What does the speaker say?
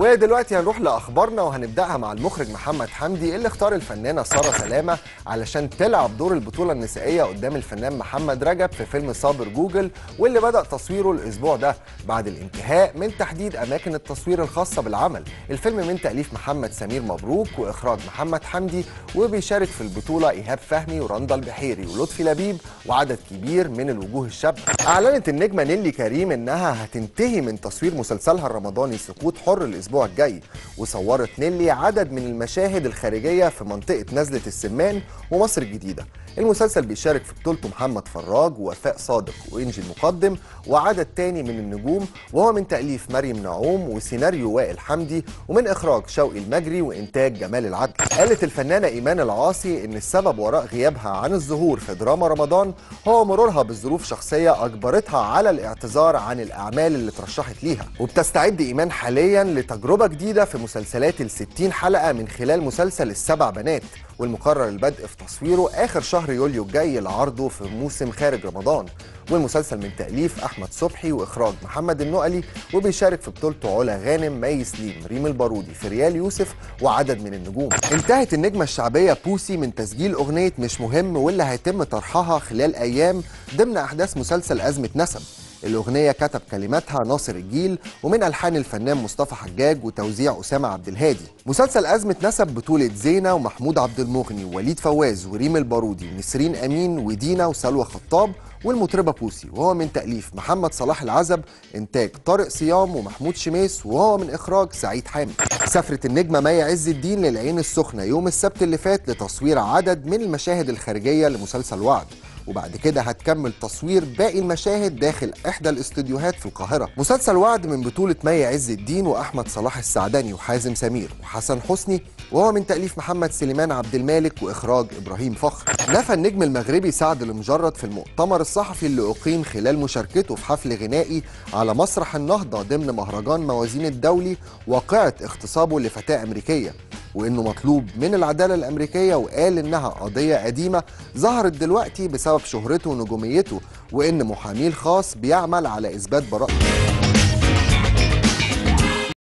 ودلوقتي هنروح لاخبارنا وهنبداها مع المخرج محمد حمدي اللي اختار الفنانه ساره سلامه علشان تلعب دور البطوله النسائيه قدام الفنان محمد رجب في فيلم صابر جوجل واللي بدا تصويره الاسبوع ده بعد الانتهاء من تحديد اماكن التصوير الخاصه بالعمل الفيلم من تاليف محمد سمير مبروك واخراج محمد حمدي وبيشارك في البطوله ايهاب فهمي ورندا البحيري ولطفي لبيب وعدد كبير من الوجوه الشابه اعلنت النجمه نيلي كريم انها هتنتهي من تصوير مسلسلها الرمضاني سقوط حر الاسبوع الجاي وصورت نيلي عدد من المشاهد الخارجيه في منطقه نزله السمان ومصر الجديده المسلسل بيشارك في بطولته محمد فراج ووفاء صادق وانجي المقدم وعدد تاني من النجوم وهو من تاليف مريم نعوم وسيناريو وائل حمدي ومن اخراج شوقي المجري وانتاج جمال العدل قالت الفنانه ايمان العاصي ان السبب وراء غيابها عن الظهور في دراما رمضان هو مرورها بظروف شخصيه اجبرتها على الاعتذار عن الاعمال اللي ترشحت ليها وبتستعد ايمان حاليا لتجربه جديده في مسلسلات الستين حلقه من خلال مسلسل السبع بنات والمقرر البدء في تصويره اخر شهر يوليو الجاي لعرضه في موسم خارج رمضان والمسلسل من تاليف احمد صبحي واخراج محمد النقلي وبيشارك في بطولته علا غانم مي سليم ريم البارودي فريال يوسف وعدد من النجوم انتهت النجمه الشعبيه بوسي من تسجيل اغنيه مش مهم واللي هيتم طرحها خلال ايام ضمن احداث مسلسل ازمه نسب الأغنية كتب كلماتها ناصر الجيل ومن ألحان الفنان مصطفى حجاج وتوزيع أسامة عبد الهادي مسلسل أزمة نسب بطولة زينة ومحمود عبد المغني ووليد فواز وريم البارودي ونسرين أمين ودينا وسلوى خطاب والمطربة بوسي وهو من تأليف محمد صلاح العزب إنتاج طارق صيام ومحمود شميس وهو من إخراج سعيد حامد سافرت النجمة مي عز الدين للعين السخنة يوم السبت اللي فات لتصوير عدد من المشاهد الخارجية لمسلسل وعد وبعد كده هتكمل تصوير باقي المشاهد داخل احدى الاستوديوهات في القاهره مسلسل وعد من بطوله مي عز الدين واحمد صلاح السعداني وحازم سمير وحسن حسني وهو من تاليف محمد سليمان عبد المالك واخراج ابراهيم فخر نفى النجم المغربي سعد المجرد في المؤتمر الصحفي اللي اقيم خلال مشاركته في حفل غنائي على مسرح النهضه ضمن مهرجان موازين الدولي واقعه اغتصابه لفتاه امريكيه وانه مطلوب من العداله الامريكيه وقال انها قضيه قديمه ظهرت دلوقتي بسبب شهرته ونجوميته وان محاميه الخاص بيعمل على اثبات براءته